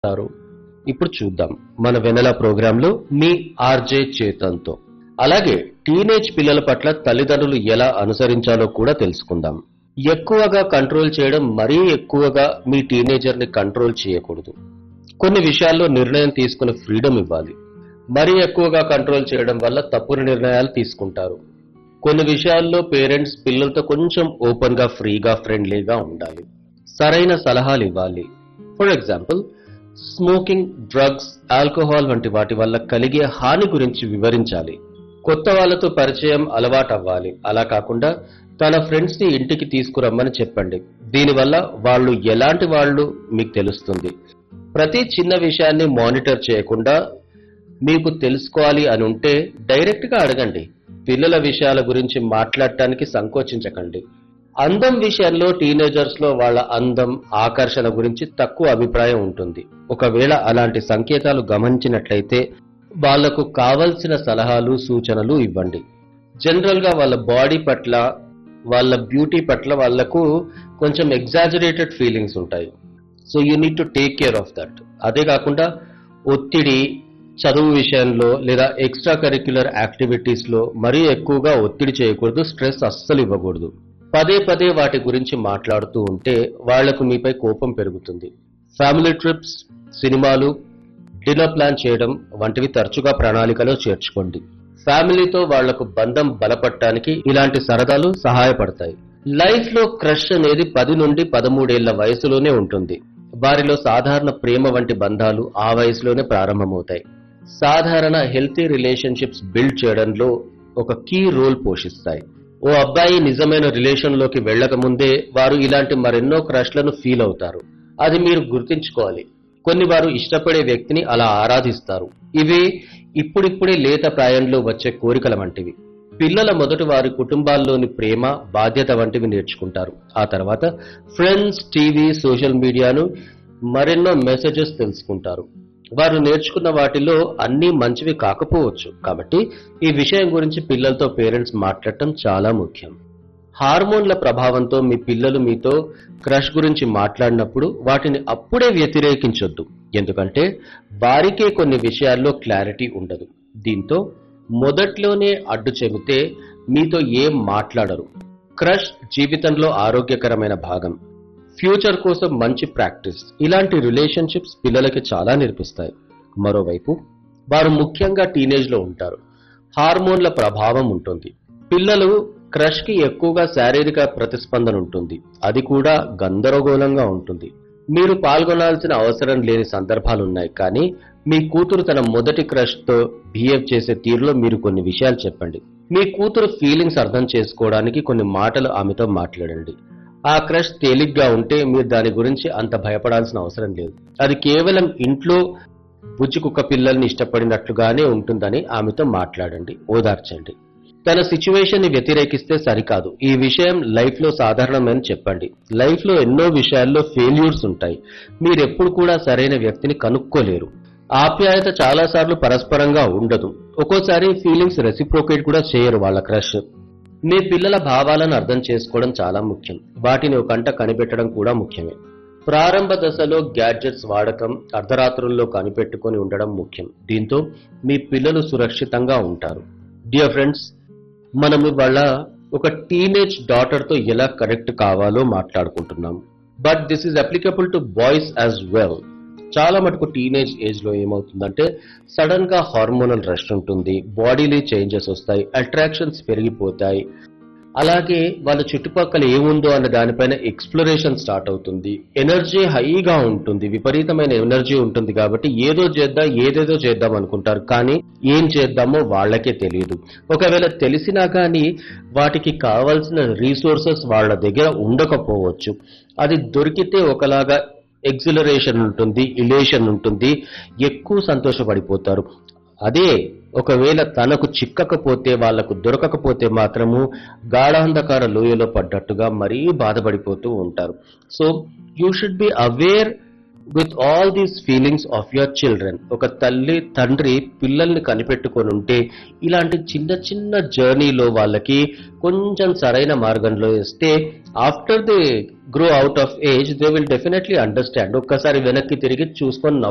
చేస్తారు ఇప్పుడు చూద్దాం మన వెనెల ప్రోగ్రాంలో మీ ఆర్జే చేతన్తో అలాగే టీనేజ్ పిల్లల పట్ల తల్లిదండ్రులు ఎలా అనుసరించాలో కూడా తెలుసుకుందాం ఎక్కువగా కంట్రోల్ చేయడం మరీ ఎక్కువగా మీ టీనేజర్ ని కంట్రోల్ చేయకూడదు కొన్ని విషయాల్లో నిర్ణయం తీసుకునే ఫ్రీడమ్ ఇవ్వాలి మరీ ఎక్కువగా కంట్రోల్ చేయడం వల్ల తప్పుడు నిర్ణయాలు తీసుకుంటారు కొన్ని విషయాల్లో పేరెంట్స్ పిల్లలతో కొంచెం ఓపెన్ గా ఫ్రీగా ఫ్రెండ్లీగా ఉండాలి సరైన సలహాలు ఇవ్వాలి for example smoking drugs alcohol వంటి వాటి వల్ల కలిగే హాని గురించి వివరించాలి కొత్త వాళ్ళతో పరిచయం అలవాటు అవ్వాలి అలా కాకుండా తన ఫ్రెండ్స్ ని ఇంటికి తీసుకురమ్మని చెప్పండి దీనివల్ల వాళ్ళు ఎలాంటి వాళ్ళు మీకు తెలుస్తుంది ప్రతి చిన్న విషయాన్ని మానిటర్ చేయకుండా మీకు తెలుసుకోవాలి అని ఉంటే డైరెక్ట్ గా అడగండి పిల్లల విషయాల గురించి మాట్లాడటానికి సంకోచించకండి అందం విషయంలో టీనేజర్స్ లో వాళ్ళ అందం ఆకర్షణ గురించి తక్కువ అభిప్రాయం ఉంటుంది ఒకవేళ అలాంటి సంకేతాలు గమనించినట్లయితే వాళ్లకు కావలసిన సలహాలు సూచనలు ఇవ్వండి జనరల్ గా వాళ్ళ బాడీ పట్ల వాళ్ళ బ్యూటీ పట్ల వాళ్లకు కొంచెం ఎగ్జాజరేటెడ్ ఫీలింగ్స్ ఉంటాయి so you need to take care of that అదే కాకుండా ఒత్తిడి చదువు విషయంలో లేదా ఎక్స్ట్రా కరిక్యులర్ యాక్టివిటీస్ లో మరీ ఎక్కువగా ఒత్తిడి చేయకూడదు స్ట్రెస్ అస్సలు ఇవ్వకూడదు పదే పదే వాటి గురించి మాట్లాడుతూ ఉంటే వాళ్లకు మీపై కోపం పెరుగుతుంది ఫ్యామిలీ ట్రిప్స్ సినిమాలు డిన్నర్ ప్లాన్ చేయడం వంటివి తరచుగా ప్రణాళికలో చేర్చుకోండి ఫ్యామిలీతో వాళ్లకు బంధం బలపడటానికి ఇలాంటి సరదాలు సహాయపడతాయి లైఫ్ లో క్రష్ అనేది పది నుండి పదమూడేళ్ల వయసులోనే ఉంటుంది వారిలో సాధారణ ప్రేమ వంటి బంధాలు ఆ వయసులోనే ప్రారంభమవుతాయి సాధారణ హెల్తీ రిలేషన్షిప్స్ బిల్డ్ చేయడంలో ఒక కీ రోల్ పోషిస్తాయి ఓ అబ్బాయి నిజమైన రిలేషన్ లోకి వెళ్ళక ముందే వారు ఇలాంటి మరెన్నో క్రష్లను ఫీల్ అవుతారు అది మీరు గుర్తుంచుకోవాలి కొన్ని వారు ఇష్టపడే వ్యక్తిని అలా ఆరాధిస్తారు ఇవి ఇప్పుడిప్పుడే లేత ప్రాయంలో వచ్చే కోరికల వంటివి పిల్లల మొదటి వారి కుటుంబాల్లోని ప్రేమ బాధ్యత వంటివి నేర్చుకుంటారు ఆ తర్వాత ఫ్రెండ్స్ టీవీ సోషల్ మీడియాను మరెన్నో మెసేజెస్ తెలుసుకుంటారు వారు నేర్చుకున్న వాటిలో అన్నీ మంచివి కాకపోవచ్చు కాబట్టి ఈ విషయం గురించి పిల్లలతో పేరెంట్స్ మాట్లాడటం చాలా ముఖ్యం హార్మోన్ల ప్రభావంతో మీ పిల్లలు మీతో క్రష్ గురించి మాట్లాడినప్పుడు వాటిని అప్పుడే వ్యతిరేకించొద్దు ఎందుకంటే వారికే కొన్ని విషయాల్లో క్లారిటీ ఉండదు దీంతో మొదట్లోనే అడ్డు చెబితే మీతో ఏం మాట్లాడరు క్రష్ జీవితంలో ఆరోగ్యకరమైన భాగం ఫ్యూచర్ కోసం మంచి ప్రాక్టీస్ ఇలాంటి రిలేషన్షిప్స్ పిల్లలకి చాలా నేర్పిస్తాయి మరోవైపు వారు ముఖ్యంగా టీనేజ్ లో ఉంటారు హార్మోన్ల ప్రభావం ఉంటుంది పిల్లలు క్రష్ కి ఎక్కువగా శారీరక ప్రతిస్పందన ఉంటుంది అది కూడా గందరగోళంగా ఉంటుంది మీరు పాల్గొనాల్సిన అవసరం లేని సందర్భాలు ఉన్నాయి కానీ మీ కూతురు తన మొదటి క్రష్ తో బిహేవ్ చేసే తీరులో మీరు కొన్ని విషయాలు చెప్పండి మీ కూతురు ఫీలింగ్స్ అర్థం చేసుకోవడానికి కొన్ని మాటలు ఆమెతో మాట్లాడండి ఆ క్రష్ తేలిగ్గా ఉంటే మీరు దాని గురించి అంత భయపడాల్సిన అవసరం లేదు అది కేవలం ఇంట్లో బుజ్జి కుక్క పిల్లల్ని ఇష్టపడినట్లుగానే ఉంటుందని ఆమెతో మాట్లాడండి ఓదార్చండి తన సిచ్యువేషన్ ని వ్యతిరేకిస్తే సరికాదు ఈ విషయం లైఫ్ లో సాధారణమని చెప్పండి లైఫ్ లో ఎన్నో విషయాల్లో ఫెయిల్యూర్స్ ఉంటాయి మీరెప్పుడు కూడా సరైన వ్యక్తిని కనుక్కోలేరు ఆప్యాయత చాలా సార్లు పరస్పరంగా ఉండదు ఒక్కోసారి ఫీలింగ్స్ రెసిప్రోకేట్ కూడా చేయరు వాళ్ళ క్రష్ మీ పిల్లల భావాలను అర్థం చేసుకోవడం చాలా ముఖ్యం వాటిని ఒక కంట కనిపెట్టడం కూడా ముఖ్యమే ప్రారంభ దశలో గ్యాడ్జెట్స్ వాడకం అర్ధరాత్రుల్లో కనిపెట్టుకొని ఉండడం ముఖ్యం దీంతో మీ పిల్లలు సురక్షితంగా ఉంటారు డియర్ ఫ్రెండ్స్ మనం ఇవాళ ఒక టీనేజ్ డాటర్ తో ఎలా కనెక్ట్ కావాలో మాట్లాడుకుంటున్నాం but this is applicable to boys as well చాలా మటుకు టీనేజ్ ఏజ్ లో ఏమవుతుందంటే సడన్ గా హార్మోనల్ రష్ ఉంటుంది బాడీలో చేంజెస్ వస్తాయి అట్రాక్షన్స్ పెరిగిపోతాయి అలాగే వాళ్ళ చుట్టుపక్కల ఏముందో అన్న దానిపైన ఎక్స్ప్లోరేషన్ స్టార్ట్ అవుతుంది ఎనర్జీ హైగా ఉంటుంది విపరీతమైన ఎనర్జీ ఉంటుంది కాబట్టి ఏదో చేద్దాం ఏదేదో చేద్దాం అనుకుంటారు కానీ ఏం చేద్దామో వాళ్ళకే తెలియదు ఒకవేళ తెలిసినా కానీ వాటికి కావాల్సిన రీసోర్సెస్ వాళ్ళ దగ్గర ఉండకపోవచ్చు అది దొరికితే ఒకలాగా ఎగ్జిలరేషన్ ఉంటుంది ఇలేషన్ ఉంటుంది ఎక్కువ సంతోషపడిపోతారు అదే ఒకవేళ తనకు చిక్కకపోతే వాళ్లకు దొరకకపోతే మాత్రము గాఢాంధకార లోయలో పడ్డట్టుగా మరీ బాధపడిపోతూ ఉంటారు so you should be aware with all these feelings of your children ఒక తల్లి తండ్రి పిల్లల్ని కనిపెట్టుకొని ఉంటే ఇలాంటి చిన్న చిన్న జర్నీలో వాళ్ళకి కొంచెం సరైన మార్గంలో ఇస్తే after the grow out of age they will definitely understand ఒక్కసారి వెనక్కి తిరిగి చూసుకొని